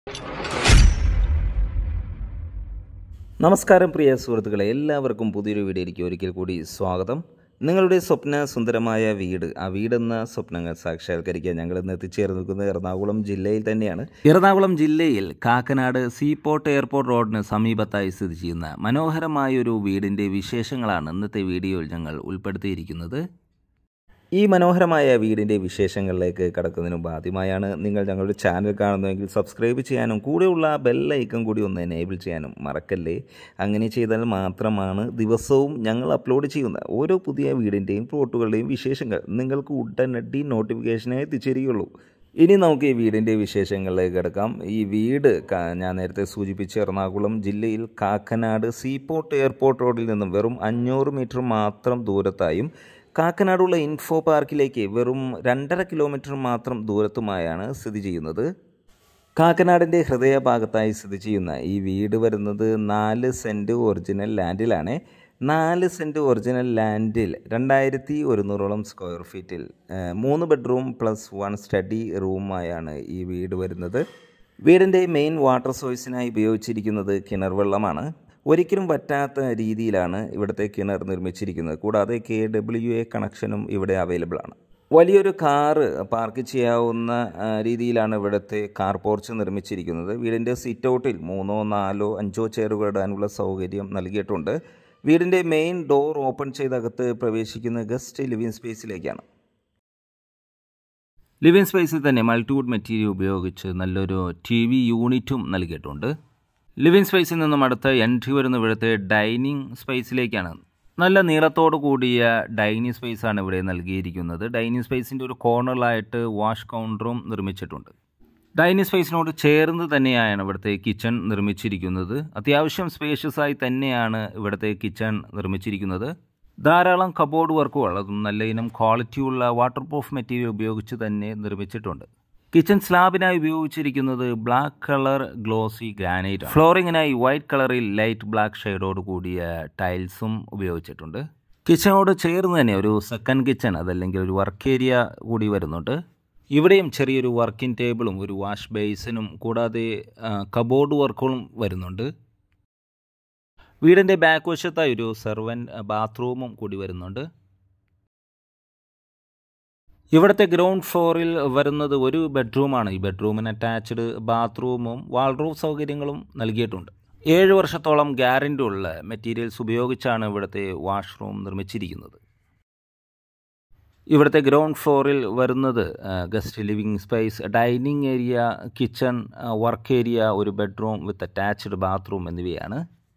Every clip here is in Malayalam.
നമസ്കാരം പ്രിയ സുഹൃത്തുക്കളെ എല്ലാവർക്കും പുതിയൊരു വീഡിയോയിലേക്ക് ഒരിക്കൽ കൂടി സ്വാഗതം നിങ്ങളുടെ സ്വപ്ന സുന്ദരമായ വീട് ആ വീടെന്ന സ്വപ്നങ്ങൾ സാക്ഷാത്കരിക്കാൻ ഞങ്ങൾ ഇന്ന് എത്തിച്ചേർന്ന് നിൽക്കുന്നത് എറണാകുളം ജില്ലയിൽ തന്നെയാണ് എറണാകുളം ജില്ലയിൽ കാക്കനാട് സീപോർട്ട് എയർപോർട്ട് റോഡിന് സമീപത്തായി സ്ഥിതി ചെയ്യുന്ന മനോഹരമായ ഒരു വീടിൻ്റെ വിശേഷങ്ങളാണ് ഇന്നത്തെ വീഡിയോയിൽ ഞങ്ങൾ ഉൾപ്പെടുത്തിയിരിക്കുന്നത് ഈ മനോഹരമായ വീടിൻ്റെ വിശേഷങ്ങളിലേക്ക് കടക്കുന്നതിന് മുമ്പ് ആദ്യമായാണ് നിങ്ങൾ ഞങ്ങളുടെ ചാനൽ കാണുന്നതെങ്കിൽ സബ്സ്ക്രൈബ് ചെയ്യാനും കൂടെയുള്ള ബെല്ലൈക്കൺ കൂടി ഒന്ന് എനേബിൾ ചെയ്യാനും മറക്കല്ലേ അങ്ങനെ ചെയ്താൽ മാത്രമാണ് ദിവസവും ഞങ്ങൾ അപ്ലോഡ് ചെയ്യുന്ന ഓരോ പുതിയ വീടിൻ്റെയും പ്ലോട്ടുകളുടെയും വിശേഷങ്ങൾ നിങ്ങൾക്ക് ഉടനടി നോട്ടിഫിക്കേഷനായി എത്തിച്ചേരുകയുള്ളൂ ഇനി നമുക്ക് ഈ വീടിൻ്റെ വിശേഷങ്ങളിലേക്ക് കിടക്കാം ഈ വീട് ക- ഞാൻ നേരത്തെ സൂചിപ്പിച്ച എറണാകുളം ജില്ലയിൽ കാക്കനാട് സീപോർട്ട് എയർപോർട്ട് റോഡിൽ നിന്നും വെറും അഞ്ഞൂറ് മീറ്റർ മാത്രം ദൂരത്തായും കാക്കനാടുള്ള ഇൻഫോ പാർക്കിലേക്ക് വെറും രണ്ടര കിലോമീറ്റർ മാത്രം ദൂരത്തുമായാണ് സ്ഥിതി ചെയ്യുന്നത് കാക്കനാടിൻ്റെ ഹൃദയഭാഗത്തായി സ്ഥിതി ചെയ്യുന്ന ഈ വീട് വരുന്നത് നാല് സെൻറ്റ് ഒറിജിനൽ ലാൻഡിലാണ് നാല് സെൻറ്റ് ഒറിജിനൽ ലാൻഡിൽ രണ്ടായിരത്തി ഒരുന്നൂറോളം സ്ക്വയർ ഫീറ്റിൽ ഏഹ്, മൂന്ന് ബെഡ്റൂം പ്ലസ് വൺ സ്റ്റഡി റൂമായാണ് ഈ വീട് വരുന്നത് വീടിൻ്റെ മെയിൻ വാട്ടർ സോഴ്സിനായി ഉപയോഗിച്ചിരിക്കുന്നത് കിണർ വെള്ളമാണ് ഒരിക്കലും പറ്റാത്ത രീതിയിലാണ് ഇവിടുത്തെ കിണർ നിർമ്മിച്ചിരിക്കുന്നത് കൂടാതെ കെ ഡബ്ല്യു എ കണക്ഷനും ഇവിടെ അവൈലബിൾ ആണ് വലിയൊരു കാറ് പാർക്ക് ചെയ്യാവുന്ന ആ, രീതിയിലാണ് ഇവിടുത്തെ കാർ പോർച്ച് നിർമ്മിച്ചിരിക്കുന്നത് വീടിൻ്റെ സിറ്റ് ഔട്ടിൽ മൂന്നോ നാലോ അഞ്ചോ ചെയറുകൾ ഇടാനുള്ള സൗകര്യം നൽകിയിട്ടുണ്ട് വീടിൻ്റെ മെയിൻ ഡോർ ഓപ്പൺ ചെയ്തകത്ത് പ്രവേശിക്കുന്ന ഗസ്റ്റ് ലിവിംഗ് സ്പേസിലേക്കാണ് ലിവിംഗ് സ്പേസിൽ തന്നെ മൾട്ടിവുഡ് മെറ്റീരിയൽ ഉപയോഗിച്ച് നല്ലൊരു ടി വി യൂണിറ്റും നൽകിയിട്ടുണ്ട് ലിവിംഗ് സ്പേസിൽ നിന്നും അടുത്ത എൻട്രി വരുന്ന ഇവിടുത്തെ ഡൈനിങ് സ്പേസിലേക്കാണ് നല്ല നീളത്തോടു കൂടിയ ഡൈനിങ് സ്പേസാണ് ഇവിടെ നൽകിയിരിക്കുന്നത് ഡൈനിങ് സ്പേസിൻ്റെ ഒരു കോർണറിലായിട്ട് വാഷ് കൗണ്ടറും നിർമ്മിച്ചിട്ടുണ്ട് ഡൈനിങ് സ്പേസിനോട് ചേർന്ന് തന്നെയാണ് ഇവിടുത്തെ കിച്ചൺ നിർമ്മിച്ചിരിക്കുന്നത് അത്യാവശ്യം സ്പേഷ്യസ് ആയി തന്നെയാണ് ഇവിടുത്തെ കിച്ചൺ നിർമ്മിച്ചിരിക്കുന്നത് ധാരാളം കബോർഡ് വർക്കുകൾ അതും നല്ല ഇനം ക്വാളിറ്റിയുള്ള വാട്ടർ പ്രൂഫ് മെറ്റീരിയൽ ഉപയോഗിച്ച് തന്നെ നിർമ്മിച്ചിട്ടുണ്ട് കിച്ചൺ സ്ലാബിനായി ഉപയോഗിച്ചിരിക്കുന്നത് ബ്ലാക്ക് കളർ ഗ്ലോസി ഗ്രാനൈറ്റ് ഫ്ലോറിങ്ങിനായി വൈറ്റ് കളറിൽ ലൈറ്റ് ബ്ലാക്ക് ഷെയ്ഡോട് കൂടിയ ടൈൽസും ഉപയോഗിച്ചിട്ടുണ്ട് കിച്ചണോട് ചേർന്ന് തന്നെ ഒരു സെക്കൻഡ് കിച്ചൺ അതല്ലെങ്കിൽ ഒരു വർക്ക് ഏരിയ കൂടി വരുന്നുണ്ട് ഇവിടെയും ചെറിയൊരു വർക്കിംഗ് ടേബിളും ഒരു വാഷ് ബേസിനും കൂടാതെ കബോർഡ് വർക്കുകളും വരുന്നുണ്ട് വീടിൻ്റെ ബാക്ക് വശത്തായി ഒരു സെർവൻറ്റ് ബാത്റൂമും കൂടി വരുന്നുണ്ട് ഇവിടുത്തെ ഗ്രൗണ്ട് ഫ്ലോറിൽ വരുന്നത് ഒരു ബെഡ്റൂമാണ് ഈ ബെഡ്റൂമിന് അറ്റാച്ച്ഡ് ബാത്റൂമും വാൾറൂഫ് സൗകര്യങ്ങളും നൽകിയിട്ടുണ്ട് ഏഴ് വർഷത്തോളം ഗ്യാരൻ്റി ഉള്ള മെറ്റീരിയൽസ് ഉപയോഗിച്ചാണ് ഇവിടുത്തെ വാഷ്റൂം നിർമ്മിച്ചിരിക്കുന്നത് ഇവിടുത്തെ ഗ്രൗണ്ട് ഫ്ലോറിൽ വരുന്നത് guest living space dining area kitchen work area ഒരു ബെഡ്റൂം വിത്ത് അറ്റാച്ച്ഡ് ബാത്റൂം എന്നിവയാണ്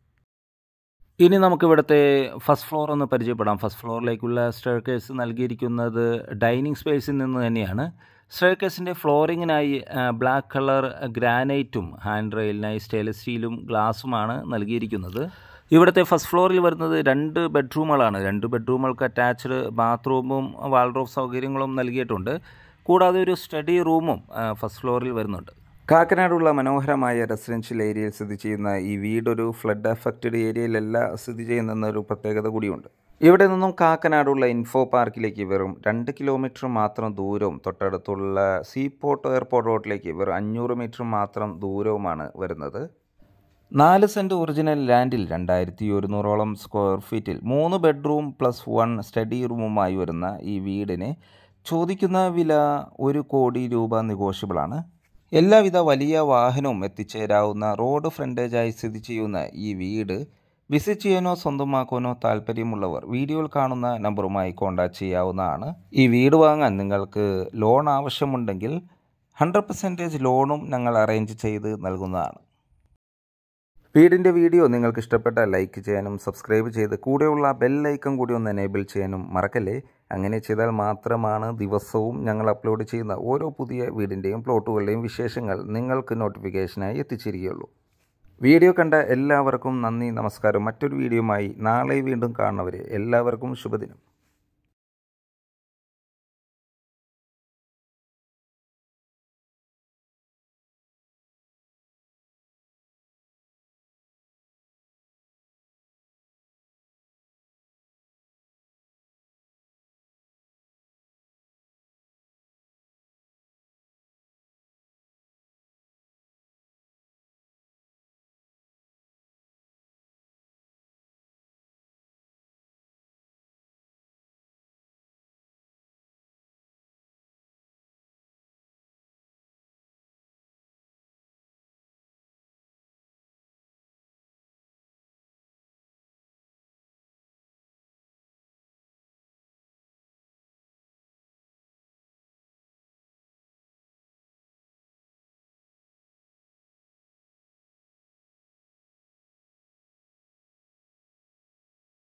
ഇനി നമുക്ക് ഇവിടുത്തെ ഫസ്റ്റ് ഫ്ലോർ ഒന്ന് പരിചയപ്പെടാം ഫസ്റ്റ് ഫ്ലോറിലേക്കുള്ള സ്റ്റെയർകേസ് നൽകിയിരിക്കുന്നത് ഡൈനിങ് സ്പേസിൽ നിന്ന് തന്നെയാണ് സ്റ്റെയർകേസിൻ്റെ ഫ്ലോറിങ്ങിനായി ബ്ലാക്ക് കളർ ഗ്രാനൈറ്റും ഹാൻഡ് റെയിലിനായി സ്റ്റെയിൻലെസ് സ്റ്റീലും ഗ്ലാസുമാണ് നൽകിയിരിക്കുന്നത് ഇവിടുത്തെ ഫസ്റ്റ് ഫ്ലോറിൽ വരുന്നത് രണ്ട് ബെഡ്റൂമുകളാണ് രണ്ട് ബെഡ്റൂമുകൾക്ക് അറ്റാച്ച്ഡ് ബാത്റൂമും വാൾഡ്രോഫ് സൗകര്യങ്ങളും നൽകിയിട്ടുണ്ട് കൂടാതെ ഒരു സ്റ്റഡി റൂമും ഫസ്റ്റ് ഫ്ലോറിൽ വരുന്നുണ്ട് കാക്കനാടുള്ള മനോഹരമായ റെസിഡൻഷ്യൽ ഏരിയയിൽ സ്ഥിതി ചെയ്യുന്ന ഈ വീടൊരു ഫ്ലഡ് അഫക്റ്റഡ് ഏരിയയിലല്ല സ്ഥിതി ചെയ്യുന്നൊരു പ്രത്യേകത കൂടിയുണ്ട് ഇവിടെ നിന്നും കാക്കനാടുള്ള ഇൻഫോ പാർക്കിലേക്ക് വെറും രണ്ട് കിലോമീറ്റർ മാത്രം ദൂരവും തൊട്ടടുത്തുള്ള സീപോർട്ട് എയർപോർട്ട് റോഡിലേക്ക് വെറും അഞ്ഞൂറ് മീറ്റർ മാത്രം ദൂരവുമാണ് വരുന്നത് നാല് സെൻറ്റ് ഒറിജിനൽ ലാൻഡിൽ രണ്ടായിരത്തി ഒരുന്നൂറോളം സ്ക്വയർ ഫീറ്റിൽ മൂന്ന് ബെഡ്റൂം പ്ലസ് വൺ സ്റ്റഡി റൂമുമായി വരുന്ന ഈ വീടിന് ചോദിക്കുന്ന വില ഒരു കോടി രൂപ നെഗോഷ്യബിളാണ് എല്ലാവിധ വലിയ വാഹനവും എത്തിച്ചേരാവുന്ന റോഡ് ഫ്രണ്ടേജായി സ്ഥിതി ചെയ്യുന്ന ഈ വീട് വിസിറ്റ് ചെയ്യാനോ സ്വന്തമാക്കാനോ താല്പര്യമുള്ളവർ വീഡിയോയിൽ കാണുന്ന നമ്പറുമായി കോൺടാക്റ്റ് ചെയ്യാവുന്നതാണ് ഈ വീട് വാങ്ങാൻ നിങ്ങൾക്ക് ലോൺ ആവശ്യമുണ്ടെങ്കിൽ ഹൺഡ്രഡ് പെർസെൻറ്റേജ് ലോണും ഞങ്ങൾ അറേഞ്ച് ചെയ്ത് നൽകുന്നതാണ് വീടിൻ്റെ വീഡിയോ നിങ്ങൾക്ക് ഇഷ്ടപ്പെട്ടാൽ ലൈക്ക് ചെയ്യാനും സബ്സ്ക്രൈബ് ചെയ്ത് കൂടെയുള്ള ബെൽ ഐക്കൺ കൂടി ഒന്ന് എനേബിൾ ചെയ്യാനും മറക്കല്ലേ അങ്ങനെ ചെയ്താൽ മാത്രമാണ് ദിവസവും ഞങ്ങൾ അപ്ലോഡ് ചെയ്യുന്ന ഓരോ പുതിയ വീടിൻ്റെയും പ്ലോട്ടുകളുടെയും വിശേഷങ്ങൾ നിങ്ങൾക്ക് നോട്ടിഫിക്കേഷനായി എത്തിച്ചിരിക്കുകയുള്ളൂ വീഡിയോ കണ്ട എല്ലാവർക്കും നന്ദി നമസ്കാരം മറ്റൊരു വീഡിയോയുമായി നാളെ വീണ്ടും കാണുന്നവരെ എല്ലാവർക്കും ശുഭദിനം